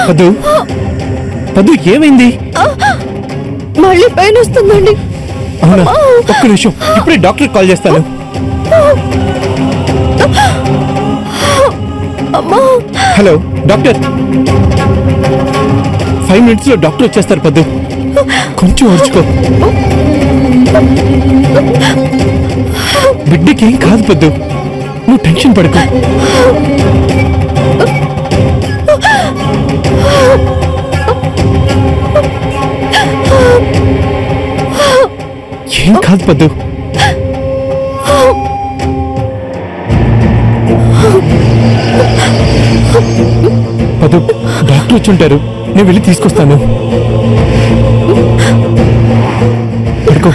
పద్దు పద్దు ఏమైంది మళ్ళీ పెయిన్ వస్తుందండి అవునా ఒక్క నిమిషం ఇప్పుడే డాక్టర్ కాల్ చేస్తాను అమ్మా హలో డాక్టర్ ఫైవ్ మినిట్స్ లో డాక్టర్ వచ్చేస్తారు పద్దు కొంచెం ఓర్చుకో బిడ్డకి ఏం కాదు పద్దు నువ్వు టెన్షన్ పడుకో ఏం కాదు పద్దు పదు డాక్టర్ వచ్చి ఉంటారు నేను వెళ్ళి తీసుకొస్తాను పడుకో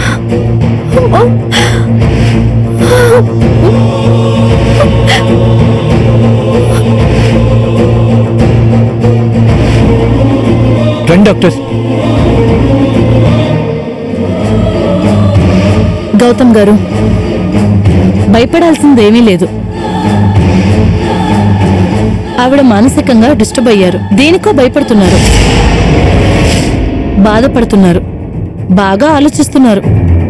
రండి డాక్టర్ గౌతమ్ గారు భయపడాల్సిందేమీ లేదు ఆవిడ మానసికంగా డిస్టర్బ్ అయ్యారు దేనికో భయపడుతున్నారు బాధపడుతున్నారు బాగా ఆలోచిస్తున్నారు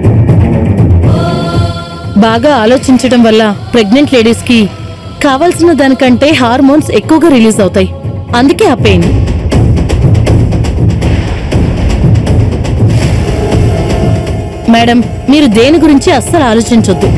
బాగా ఆలోచించడం వల్ల ప్రెగ్నెంట్ లేడీస్ కి కావాల్సిన దానికంటే హార్మోన్స్ ఎక్కువగా రిలీజ్ అవుతాయి అందుకే ఆ పెయిన్ మేడం మీరు దేని గురించి అస్సలు ఆలోచించొద్దు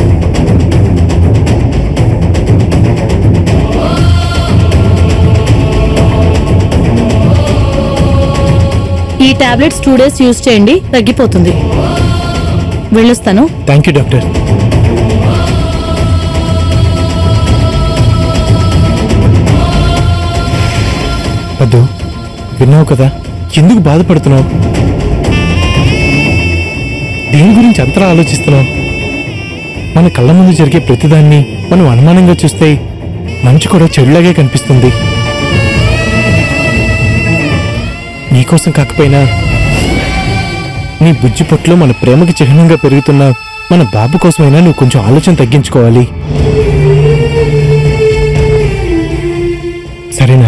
ఈ టాబ్లెట్స్ టూ డేస్ యూజ్ చేయండి తగ్గిపోతుంది వెళ్ళొస్తాను థ్యాంక్ యూ డాక్టర్ వద్దు విన్నావు కదా ఎందుకు బాధపడుతున్నావు దేని గురించి అంతలా ఆలోచిస్తున్నావు మన కళ్ళ ముందు జరిగే ప్రతిదాన్ని మనం అనుమానంగా చూస్తే మంచి కూడా చెడులాగే కనిపిస్తుంది నీకోసం కాకపోయినా నీ బుజ్జి పొట్లో మన ప్రేమకి చిహ్నంగా పెరుగుతున్న మన బాబు కోసమైనా నువ్వు కొంచెం ఆలోచన తగ్గించుకోవాలి సరేనా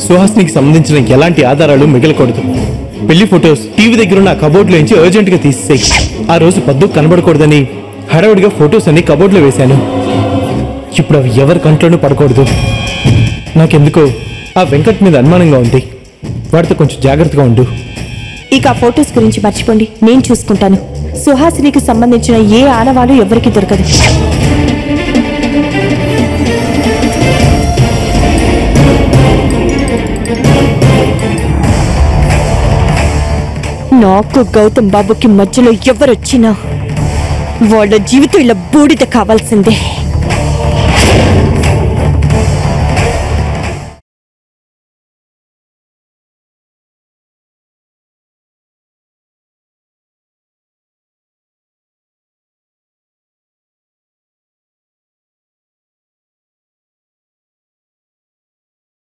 సుహాస్నికి సంబంధించిన ఎలాంటి ఆధారాలు మిగలకూడదు పెళ్లి ఫొటోస్ టీవీ దగ్గర ఉన్న కబోర్డ్లో నుంచి అర్జెంట్ గా తీసేయి ఆ రోజు పద్దు కనబడకూడదని హడావుడిగా ఫొటోస్ అన్ని కబోర్డ్లో వేశాను ఇప్పుడు అవి ఎవరి కంట్లోనూ పడకూడదు నాకెందుకో ఆ వెంకట్ మీద అనుమానంగా ఉంది వాడితో కొంచెం జాగ్రత్తగా ఉండు ఇక ఆ ఫొటోస్ గురించి మర్చిపోండి నేను చూసుకుంటాను సుహాసినికి సంబంధించిన ఏ ఆనవాలు ఎవరికి దొరకదు నాకు గౌతమ్ బాబుకి మధ్యలో ఎవరొచ్చినా వాళ్ళ జీవితం ఇలా బూడిద కావాల్సిందే